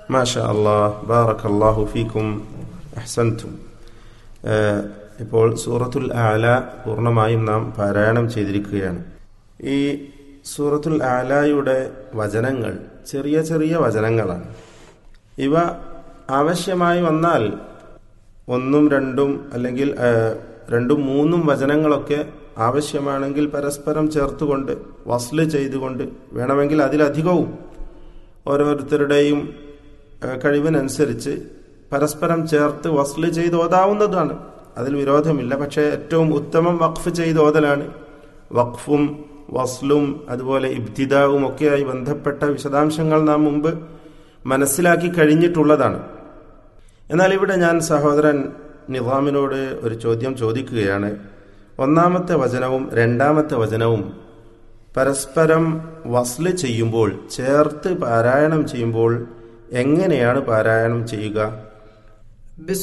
മാഷാ അള്ളാഹ് ബാറക് അള്ളാഹു ഫീക്കും അഹ്സൻതും ഏഹ്, ഇപ്പോൾ സൂറത്തുൽ ആല പൂർണ്ണമായും നാം പാരായണം ചെയ്തിരിക്കുകയാണ് ഈ സൂറത്തുൽ ആലയുടെ വചനങ്ങൾ ചെറിയ ചെറിയ വചനങ്ങളാണ് ഇവ ആവശ്യമായി വന്നാൽ ഒന്നും രണ്ടും അല്ലെങ്കിൽ ഏഹ്, രണ്ടും മൂന്നും വചനങ്ങളൊക്കെ ആവശ്യമാണെങ്കിൽ പരസ്പരം ചേർത്തുകൊണ്ട് വസ്ല് ചെയ്തുകൊണ്ട് വേണമെങ്കിൽ അതിലധികവും ഓരോരുത്തരുടെയും ഏഹ്, കഴിവിനനുസരിച്ച് പരസ്പരം ചേർത്ത് വസ്ല് ചെയ്ത് ഓതാവുന്നതാണ് അതിൽ വിരോധമില്ല പക്ഷേ ഏറ്റവും ഉത്തമം വഖഫ് ചെയ്ത് ഓതലാണ് വഖഫും വസ്ലും അതുപോലെ ഇബ്തിദാവും ഒക്കെയായി ബന്ധപ്പെട്ട വിശദാംശങ്ങൾ നാം മുമ്പ് മനസ്സിലാക്കി കഴിഞ്ഞിട്ടുള്ളതാണ് എന്നാൽ ഇവിടെ ഞാൻ സഹോദരൻ നിവാമിനോട് ഒരു ചോദ്യം ചോദിക്കുകയാണ് ഒന്നാമത്തെ വചനവും രണ്ടാമത്തെ വചനവും പരസ്പരം വസ്ല് ചെയ്യുമ്പോൾ ചേർത്ത് പാരായണം ചെയ്യുമ്പോൾ എങ്ങനെയാണ് പാരായണം ചെയ്യുക